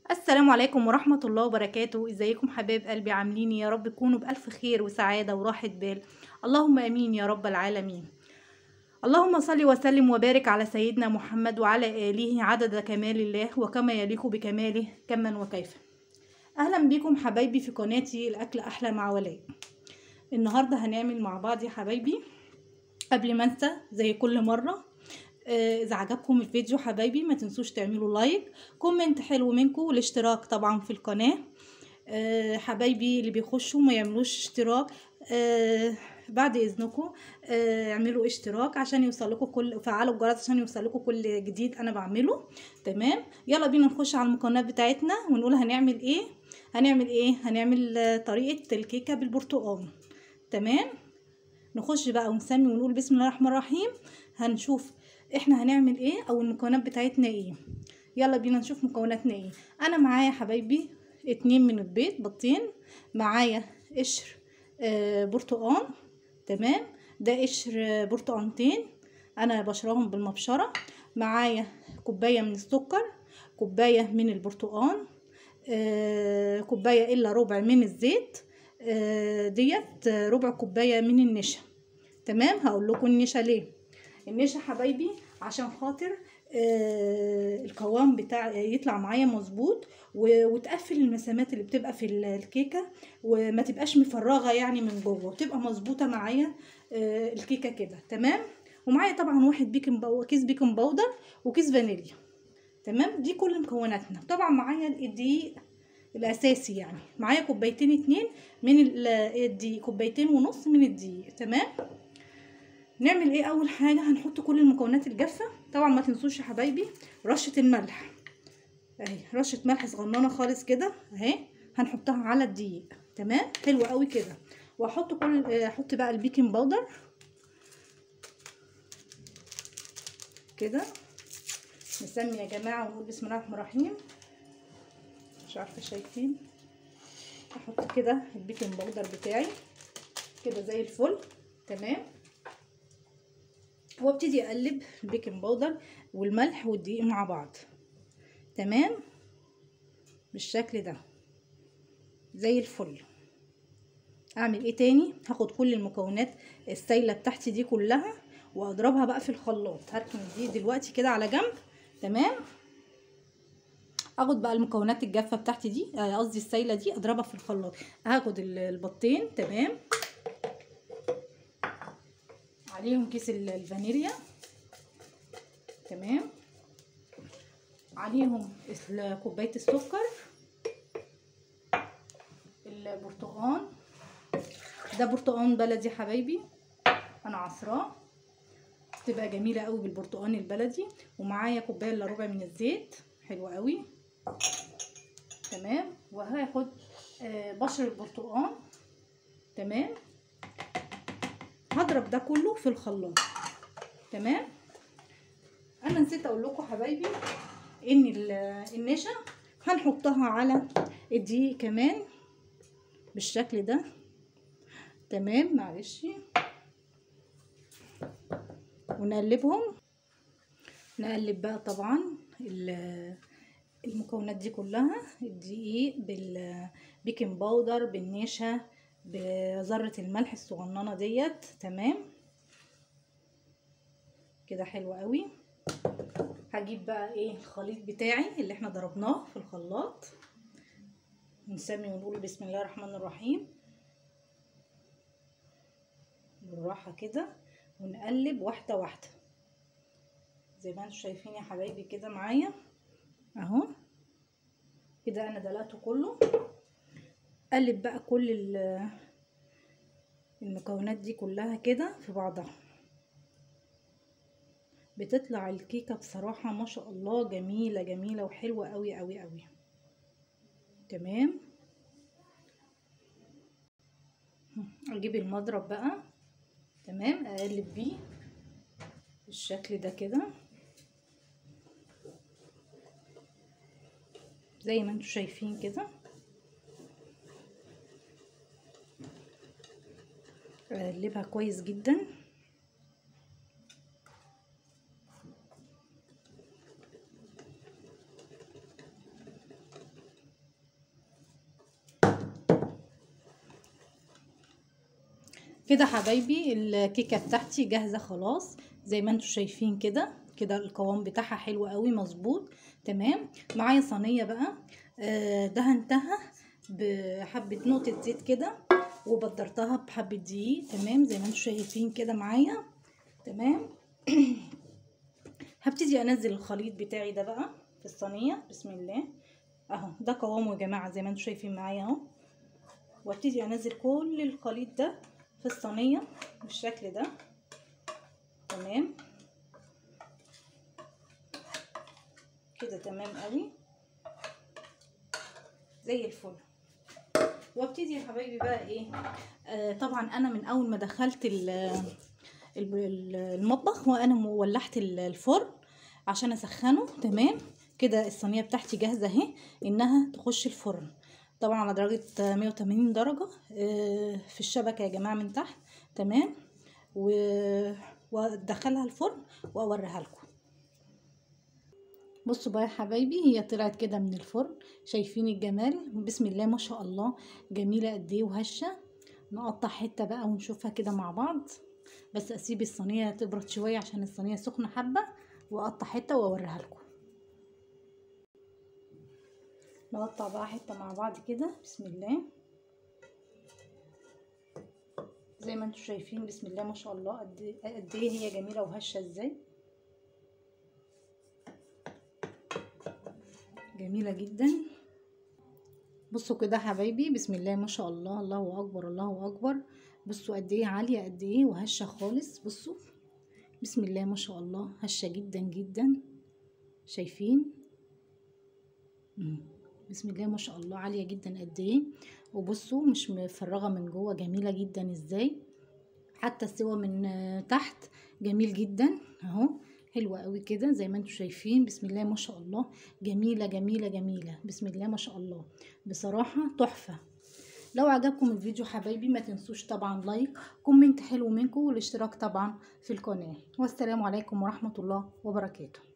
السلام عليكم ورحمة الله وبركاته ازيكم حبايب قلبي عاملين يا رب تكونوا بألف خير وسعادة وراحة بال اللهم امين يا رب العالمين اللهم صل وسلم وبارك على سيدنا محمد وعلى آله عدد كمال الله وكما يليق بكماله كما وكيف اهلا بكم حبايبي في قناتي الاكل احلى مع ولاء النهارده هنعمل مع بعض يا حبايبي قبل ما انسى زي كل مره آه، اذا عجبكم الفيديو حبايبي ما تنسوش تعملوا لايك كومنت حلو منكم والاشتراك طبعا في القناه آه، حبايبي اللي بيخشوا ما يعملوش اشتراك آه، بعد اذنكم اعملوا اشتراك عشان يوصلكم كل فعلوا الجرس عشان يوصلكم كل جديد انا بعمله تمام يلا بينا نخش على المكونات بتاعتنا ونقول هنعمل ايه هنعمل ايه هنعمل طريقه الكيكه بالبرتقال تمام نخش بقى ونسمي ونقول بسم الله الرحمن الرحيم هنشوف احنا هنعمل ايه او المكونات بتاعتنا ايه يلا بينا نشوف مكوناتنا ايه انا معايا حبايبي اتنين من البيض بيضتين معايا قشر آه برتقان تمام ده قشر آه برتقانتين انا بشرهم بالمبشره معايا كوبايه من السكر كوبايه من البرتقان آه كوبايه الا ربع من الزيت آه ديت ربع كوبايه من النشا تمام هقول لكم النشا ليه النشا حبايبي عشان خاطر آه القوام بتاع يطلع معايا مظبوط وتقفل المسامات اللي بتبقى في الكيكه وما تبقاش مفرغه يعني من جوه وتبقى مظبوطه معايا آه الكيكه كده تمام ومعايا طبعا واحد بيكنج باودر كيس بيكنج باودر وكيس فانيليا تمام دي كل مكوناتنا طبعا معايا الدقيق الاساسي يعني معايا كوبايتين اتنين من الدقيق كوبايتين ونص من الدقيق تمام نعمل ايه اول حاجه هنحط كل المكونات الجافه طبعا ما تنسوش يا حبايبي رشه الملح اهي رشه ملح صغننه خالص كده اهي هنحطها على الدقيق تمام حلو قوي كده واحط كل احط بقى البيكنج باودر كده نسمي يا جماعه ونقول بسم الله الرحمن الرحيم مش عارفه شايفين احط كده البيكنج باودر بتاعي كده زي الفل تمام وابتدي اقلب البيكنج باودر والملح والدقيق مع بعض تمام بالشكل ده زي الفل اعمل ايه تاني هاخد كل المكونات السايله بتاعتي دي كلها واضربها بقى في الخلاط هركن دي دلوقتي كده على جنب تمام اخد بقى المكونات الجافه بتاعتي دي قصدي السايله دي اضربها في الخلاط هاخد البطين تمام عليهم كيس الفانيليا تمام عليهم كوبايه السكر البرتقان ده برتقان بلدي حبايبي انا عصراه تبقى جميله قوي بالبرتقان البلدي ومعايا كوبايه الا ربع من الزيت حلو قوي تمام وهاخد بشر البرتقان تمام هضرب ده كله في الخلاط تمام انا نسيت اقول لكم حبايبي ان النشا هنحطها على الدقيق كمان بالشكل ده تمام معلش ونقلبهم نقلب بقى طبعا المكونات دي كلها الدقيق بالبيكنج باودر بالنشا بذرة الملح الصغننة ديت تمام كده حلو قوي هجيب بقى ايه الخليط بتاعي اللي احنا ضربناه في الخلاط نسمي ونقول بسم الله الرحمن الرحيم بالراحة كده ونقلب واحدة واحدة زي ما انتم شايفين يا حبايبي كده معايا اهو كده انا دلقته كله قلب بقى كل المكونات دي كلها كده في بعضها بتطلع الكيكه بصراحه ما شاء الله جميله جميله وحلوه قوي قوي قوي تمام اجيب المضرب بقى تمام اقلب بيه بالشكل ده كده زي ما انتم شايفين كده اقلبها كويس جدا كده حبايبي الكيكه بتاعتي جاهزه خلاص زي ما انتم شايفين كده كده القوام بتاعها حلو قوي مظبوط تمام معايا صينيه بقى آه دهنتها بحبه نقطه زيت كده وبدرتها بحبه دقيق تمام زي ما انتم شايفين كده معايا تمام هبتدي انزل الخليط بتاعي ده بقى في الصينيه بسم الله اهو ده قوامه يا جماعه زي ما انتم شايفين معايا اهو وابتدي انزل كل الخليط ده في الصينيه بالشكل ده تمام كده تمام قوي زي الفل وابتدي يا حبايبي بقى ايه آه طبعا انا من اول ما دخلت المطبخ وانا مولعت الفرن عشان اسخنه تمام كده الصينيه بتاعتي جاهزه اهي انها تخش الفرن طبعا على درجه 180 درجه في الشبكه يا جماعه من تحت تمام وادخلها الفرن واوريها لكم بصوا بقى يا حبايبي هي طلعت كده من الفرن شايفين الجمال بسم الله ما شاء الله جميله قد ايه وهشه نقطع حته بقى ونشوفها كده مع بعض بس اسيب الصينيه تبرد شويه عشان الصينيه سخنه حبه واقطع حته واوريها لكم نقطع بقى حته مع بعض كده بسم الله زي ما انتم شايفين بسم الله ما شاء الله قد قد ايه هي جميله وهشه ازاي جميله جدا بصوا كده حبايبي بسم الله ما شاء الله الله اكبر الله اكبر بصوا قد ايه عاليه قد ايه وهشه خالص بصوا بسم الله ما شاء الله هشه جدا جدا شايفين بسم الله ما شاء الله عاليه جدا قد ايه وبصوا مش مفرغه من جوه جميله جدا ازاي حتى السوا من تحت جميل جدا اهو حلوه قوي كده زي ما انتم شايفين بسم الله ما شاء الله جميله جميله جميله بسم الله ما شاء الله بصراحه تحفه لو عجبكم الفيديو حبايبي ما تنسوش طبعا لايك كومنت حلو منكم والاشتراك طبعا في القناه والسلام عليكم ورحمه الله وبركاته